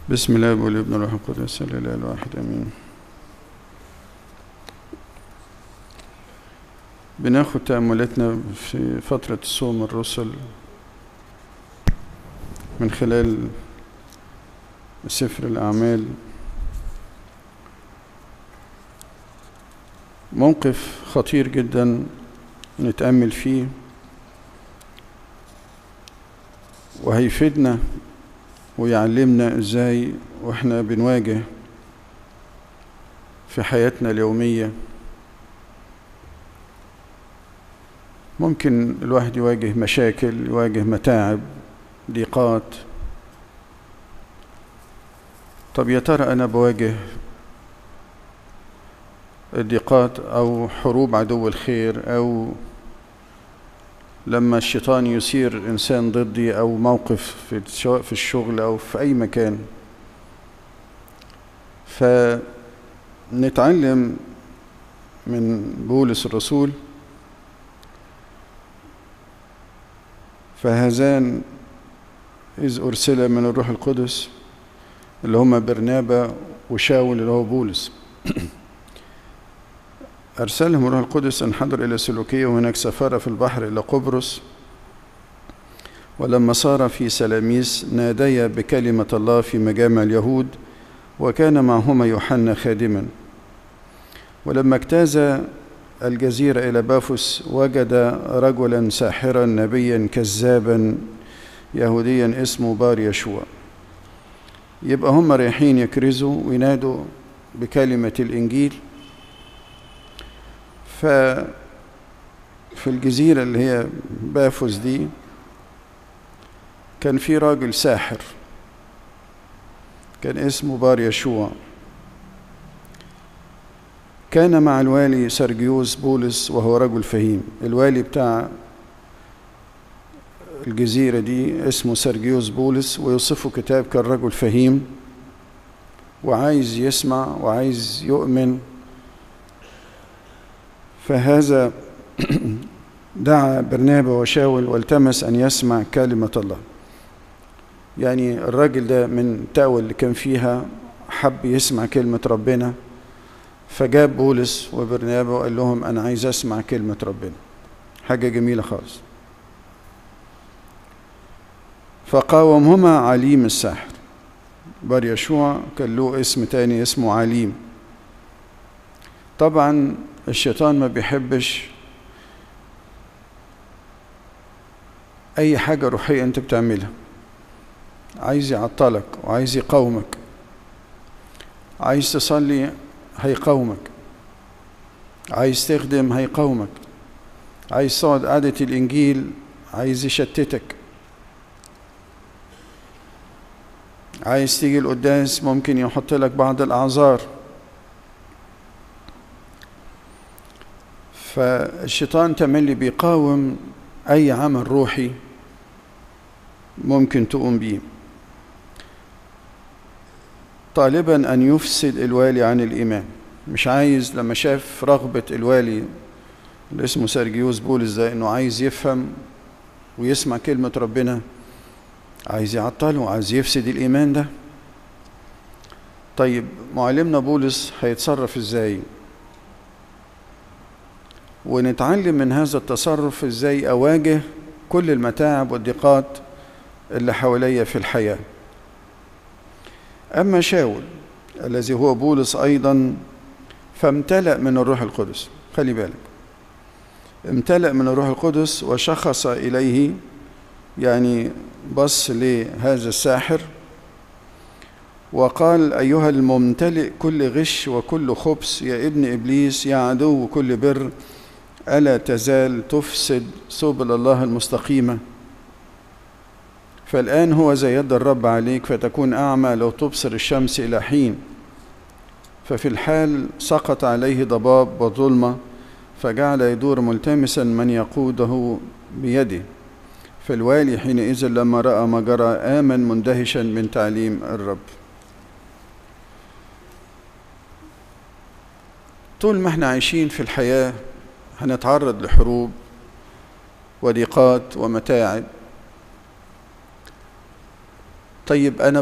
بسم الله والابن والروح القدس الاله الواحد امين بناخد تأملاتنا في فترة صوم الرسل من خلال سفر الأعمال موقف خطير جدا نتأمل فيه وهيفيدنا ويعلمنا ازاي واحنا بنواجه في حياتنا اليومية ممكن الواحد يواجه مشاكل يواجه متاعب ضيقات طب يا ترى انا بواجه الضيقات او حروب عدو الخير او لما الشيطان يثير انسان ضدي او موقف في سواء في الشغل او في اي مكان فنتعلم من بولس الرسول فهذان إذ أرسل من الروح القدس اللي هما برنابا وشاول اللي هو بولس أرسلهم الروح القدس أن حضر إلى سلوكية وهناك سافر في البحر إلى قبرص ولما صار في سلاميس ناديا بكلمة الله في مجامع اليهود وكان معهما يوحنا خادما ولما اجتاز الجزيرة إلى بافوس وجد رجلا ساحرا نبيا كذابا يهوديا اسمه بار يشوع يبقى هم رايحين يكرزوا وينادوا بكلمة الإنجيل ففي الجزيرة اللي هي بافوس دي كان في راجل ساحر كان اسمه بار يشوع كان مع الوالي سرجيوس بولس وهو رجل فهيم الوالي بتاع الجزيرة دي اسمه سرجيوس بولس ويوصفه كتاب كان رجل فهيم وعايز يسمع وعايز يؤمن فهذا دعا برنابا وشاول والتمس أن يسمع كلمة الله يعني الراجل ده من تاوى اللي كان فيها حب يسمع كلمة ربنا فجاب بولس وبرنابا وقال لهم أنا عايز أسمع كلمة ربنا حاجة جميلة خالص فقاومهما عليم الساحر بار يشوع كان له اسم تاني اسمه عليم طبعا الشيطان ما بيحبش أي حاجة روحية أنت بتعملها عايز يعطلك وعايز يقاومك عايز تصلي هيقاومك عايز تخدم هيقاومك عايز تقعد قعدة الإنجيل عايز يشتتك عايز تيجي القداس ممكن يحط لك بعض الأعذار فالشيطان تملي بيقاوم أي عمل روحي ممكن تقوم بيه طالبا أن يفسد الوالي عن الإيمان مش عايز لما شاف رغبة الوالي اللي اسمه سرجيوس بولس ده إنه عايز يفهم ويسمع كلمة ربنا عايز يعطله عايز يفسد الإيمان ده طيب معلمنا بولس هيتصرف إزاي ونتعلم من هذا التصرف إزاي أواجه كل المتاعب والضيقات اللي حواليا في الحياة أما شاول الذي هو بولس أيضا فامتلأ من الروح القدس خلي بالك امتلأ من الروح القدس وشخص إليه يعني بص لهذا الساحر وقال أيها الممتلئ كل غش وكل خبث يا ابن إبليس يا عدو كل بر ألا تزال تفسد سبل الله المستقيمة فالآن هو زي يد الرب عليك فتكون أعمى لو تبصر الشمس إلى حين ففي الحال سقط عليه ضباب وظلمة فجعل يدور ملتمسا من يقوده بيده فالوالي حينئذ لما رأى ما جرى آمن مندهشا من تعليم الرب طول ما احنا عايشين في الحياة هنتعرض لحروب وضيقات ومتاعب طيب أنا